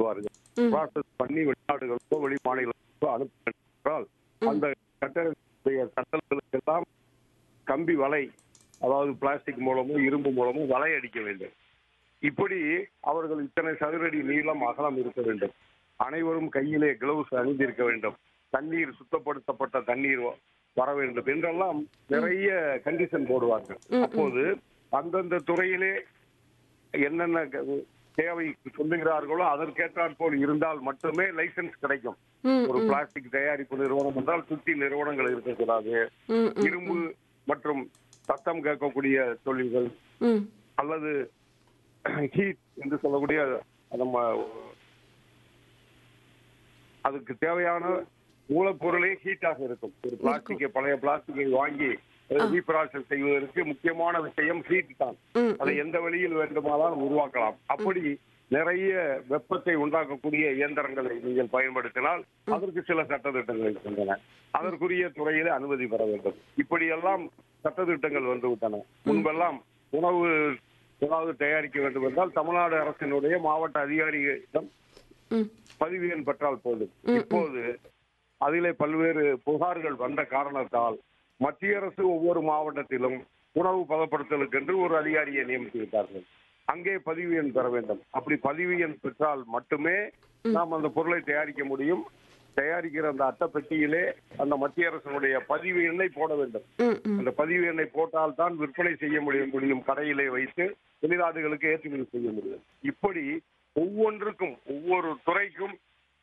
செய்வார்கள் ம். ப்ராசஸ் பண்ணி வெளிநாடுகளுக்கோ வெளி மாநிலங்களுக்கோ அனுப்ப என்றால் அந்த கட்டடத்துடைய கட்டல்களுக்கு எல்லாம் கம்பி வலை அதாவது பிளாஸ்டிக் மூலமும் இரும்பு மூலமும் வலை அடிக்க வேண்டும் இப்படி அவர்கள் இத்தனை சதுரடி நீளம் அகலம் இருக்க வேண்டும் அனைவரும் கையிலே கிளவுஸ் அணிந்திருக்க வேண்டும் தண்ணீர் சுத்தப்படுத்தப்பட்ட தண்ணீர் வ- வர வேண்டும் என்றெல்லாம் நிறைய கண்டிஷன் போடுவார்கள் அப்போது அந்தந்த துறையிலே என்னென்ன க- தேவை சொல்லுகிறார்களோ அதற்கேற்றாற் போல் இருந்தால் மட்டுமே லைசென்ஸ் கிடைக்கும் ம், ஒரு பிளாஸ்டிக் தயாரிப்பு நிறுவனம் என்றால் சுற்றி நிறுவனங்கள் இருக்கக்கூடாது ம், ம், இரும்பு மற்றும் சத்தம் கேட்கக்கூடிய தொழில்கள் ம், அல்லது ஹீட் என்று சொல்லக்கூடிய நம்ம அதுக்கு தேவையான மூலப்பொருளே ஹீட்டாக இருக்கும் ஒரு பிளாஸ்டிக்கை பழைய பிளாஸ்டிக்கை வாங்கி ரீப்ராசஸ் செய்வதற்கு முக்கியமான விஷயம் ஹீட் தான் ம், அதை எந்த வழியில் வேண்டுமானாலும் உருவாக்கலாம் அப்படி நிறைய வெப்பத்தை உண்டாக்கக்கூடிய இயந்திரங்களை நீங்கள் பயன்படுத்தினால் அதற்கு சில சட்டத்திட்டங்கள் இருக்கின்றன அதற்குரிய துறையிலே அனுமதி பெற வேண்டும் இப்படியெல்லாம் சட்டத்திட்டங்கள் வந்துவிட்டன முன்பெல்லாம் உணவு ஏதாவது தயாரிக்க வேண்டும் என்றால் தமிழ்நாடு அரசினுடைய மாவட்ட அதிகாரிகளிடம் ம். பதிவு எண் பெற்றால் போதும் இப்போது அதிலே பல்வேறு புகார்கள் வந்த காரணத்தால் மத்திய அரசு ஒவ்வொரு மாவட்டத்திலும் உணவு பதப்படுத்தலுக்கென்று ஒரு அதிகாரியை நியமித்து விட்டார்கள் அங்கே பதிவு எண் பெற வேண்டும் அப்படி பதிவு எண் பெற்றால் மட்டுமே நாம் அந்த பொருளை தயாரிக்க முடியும் தயாரிக்கிற அந்த அட்டைப்பெட்டியிலே அந்த மத்திய அரசினுடைய பதிவு எண்ணை போட வேண்டும் ம், ம். அந்த பதிவு எண்ணை போட்டால் தான் விற்பனை செய்ய முடியும் முடியும் கடையிலே வைத்து வெளிநாடுகளுக்கு ஏற்றுமதி செய்ய முடியும் இப்படி ஒவ்வொன்றுக்கும் ஒவ்வொரு துறைக்கும்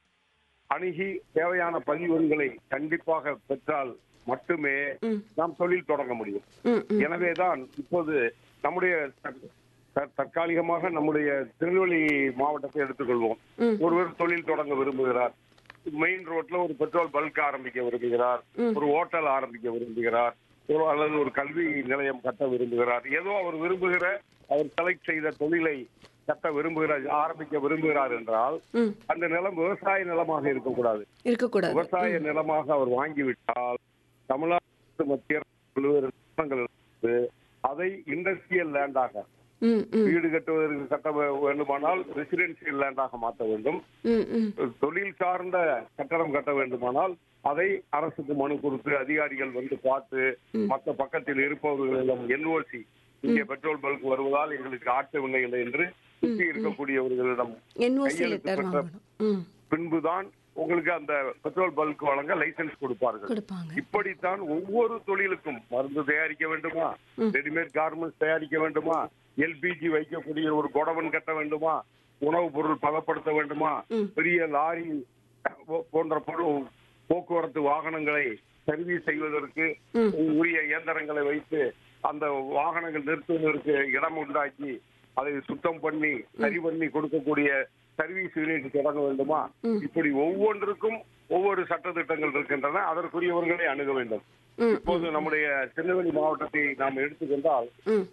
அணுகி தேவையான பதிவெண்களை கண்டிப்பாக பெற்றால் மட்டுமே ம். நாம் தொழில் தொடங்க முடியும் ம், ம். எனவேதான் இப்போது நம்முடைய தற்- தற்- தற்காலிகமாக நம்முடைய திருநெல்வேலி மாவட்டத்தை எடுத்துக்கொள்வோம் ம். ஒருவர் தொழில் தொடங்க விரும்புகிறார் மெயின் ரோட்ல ஒரு பெட்ரோல் பல்க் ஆரம்பிக்க விரும்புகிறார் ஒரு ஹோட்டல் ஆரம்பிக்க விரும்புகிறார் ஒரு அல்லது ஒரு கல்வி நிலையம் கட்ட விரும்புகிறார் ஏதோ அவர் விரும்புகிற அவர் செலக்ட் செய்த தொழிலை கட்ட விரும்புகிறார் ஆரம்பிக்க விரும்புகிறார் என்றால் ம். அந்த நிலம் விவசாய நிலமாக இருக்கக்கூடாது இருக்கக்கூடாது விவசாய நிலமாக அவர் வாங்கிவிட்டால் தமிழ்நாடு மத்திய அரசு பல்வேறு நிறுவனங்கள் இருந்து அதை இண்டஸ்ட்ரியல் லேண்டாக ம், ம், வீடு கட்டுவதற்கு கட்ட வே- வேண்டுமானால் ரெசிடென்சியல் லேண்டாக மாற்ற வேண்டும் ம், ம். தொழில் சார்ந்த கட்டடம் கட்ட வேண்டுமானால் அதை அரசுக்கு மனு கொடுத்து அதிகாரிகள் வந்து பார்த்து மற்ற பக்கத்தில் இருப்பவர்களிடம் என்ஓசி இங்கே பெட்ரோல் பல்க் வருவதால் எங்களுக்கு ஆட்சேபனை இல்லை என்று சுற்றி இருக்கக்கூடியவர்களிடம் என்ஓசி கையெழுத்து லெட்டர் பெற்ற வாங்கணும் ம் பின்புதான் உங்களுக்கு அந்த பெட்ரோல் பல்க் வழங்க லைசென்ஸ் கொடுப்பார்கள் கொடுப்பாங்க இப்படித்தான் ஒவ்வொரு தொழிலுக்கும் மருந்து தயாரிக்க வேண்டுமா ரெடிமேட் கார்மெண்ட்ஸ் தயாரிக்க வேண்டுமா எல்பிஜி வைக்கக்கூடிய ஒரு குடவன் கட்ட வேண்டுமா உணவுப் பொருள் பதப்படுத்த வேண்டுமா ம். பெரிய லாரி போ- போன்ற பொருள் போக்குவரத்து வாகனங்களை சர்வீஸ் செய்வதற்கு ம். உரிய இயந்திரங்களை வைத்து அந்த வாகனங்கள் நிறுத்துவதற்கு இடம் உண்டாக்கி அதை சுத்தம் பண்ணி சரி பண்ணி கொடுக்கக்கூடிய சர்வீஸ் யூனிட் தொடங்க வேண்டுமா இப்படி ஒவ்வொன்றுக்கும் ஒவ்வொரு சட்டத்திட்டங்கள் இருக்கின்றன அதற்குரியவர்களை அணுக வேண்டும் ம், இப்போது நம்முடைய திருநெல்வேலி மாவட்டத்தை நாம் எடுத்துக்கொண்டால் ம்,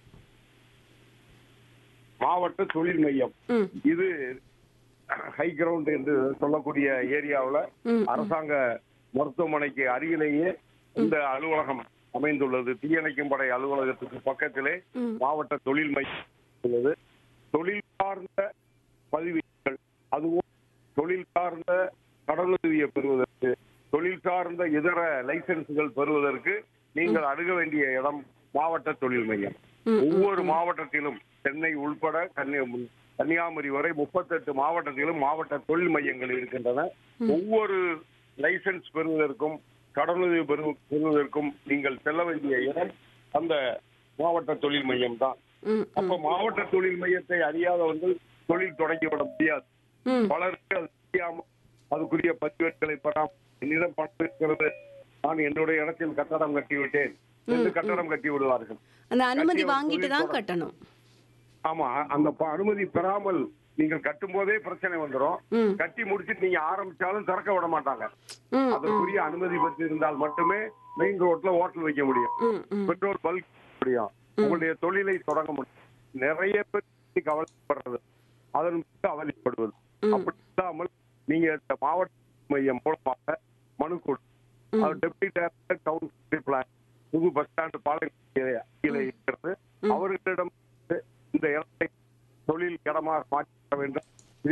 மாவட்ட தொழில் மையம் ம், இது ஹை கிரவுண்ட் என்று சொல்லக்கூடிய ஏரியாவுல ம். அரசாங்க மருத்துவமனைக்கு அருகிலேயே இந்த அலுவலகம் அமைந்துள்ளது தீயணைக்கும் படை அலுவலகத்துக்கு பக்கத்திலே ம். மாவட்ட தொழில் மையம் உள்ளது தொழில் சார்ந்த பதிவுகள் அதுவும் தொழில் சார்ந்த கடனுதவியை பெறுவதற்கு தொழில் சார்ந்த இதர லைசன்ஸ்கள் பெறுவதற்கு நீங்கள் அணுக வேண்டிய இடம் மாவட்ட தொழில் மையம் ஒவ்வொரு மாவட்டத்திலும் சென்னை உள்பட கன்னியா- கன்னியாகுமரி வரை முப்பத்தெட்டு மாவட்டத்திலும் மாவட்ட தொழில் மையங்கள் இருக்கின்றன ஒவ்வொரு லைசன்ஸ் பெறுவதற்கும் கடனுதவி பெறு- பெறுவதற்கும் நீங்கள் செல்ல வேண்டிய இடம் அந்த மாவட்ட தொழில் மையம் தான் ம், அப்ப மாவட்ட தொழில் மையத்தை அறியாதவர்கள் தொழில் தொடங்கிவிட முடியாது ம். பலருக்கு அது தெரியாமல் அதுக்குரிய பதிவேடுகளை பெறாமல் என்னிடம் பணம் இருக்கிறது நான் என்னுடைய இடத்தில் கட்டடம் கட்டிவிட்டேன் என்று கட்டடம் கட்டி விடுவார்கள் அந்த அனுமதி கட்டிய ஒரு வாங்கிட்டு தான் தொழில் கட்டணும் ஆமா அந்த ப- அனுமதி பெறாமல் நீங்கள் கட்டும் போதே பிரச்சனை வந்துடும் ம். கட்டி முடிச்சிட்டு நீங்க ஆரம்பிச்சாலும் திறக்க விட மாட்டாங்க ம், அதற்குரிய அனுமதி பெற்று இருந்தால் மட்டுமே மெயின் ரோட்ல ஹோட்டல் வைக்க முடியும் ம், ம். பெட்ரோல் பல்க் முடியும் உங்களுடைய தொழிலை தொடங்க முடியும் நிறைய பேர் இன்னைக்கு கவலைப்படுறது அதன் மீது அவதிப்படுவது அப்படி இல்லாமல் நீங்க இந்த மாவட்ட மையம் மூலமாக மனு கொடுத்து அது டெப்டி டைரக்டர் டவுன் பிளான் புது பஸ் ஸ்டாண்ட் பாளையம் இருக்கிறது அவர்களிடம் இந்த இடத்தை தொழில் இடமாக மாற்ற வேண்டும்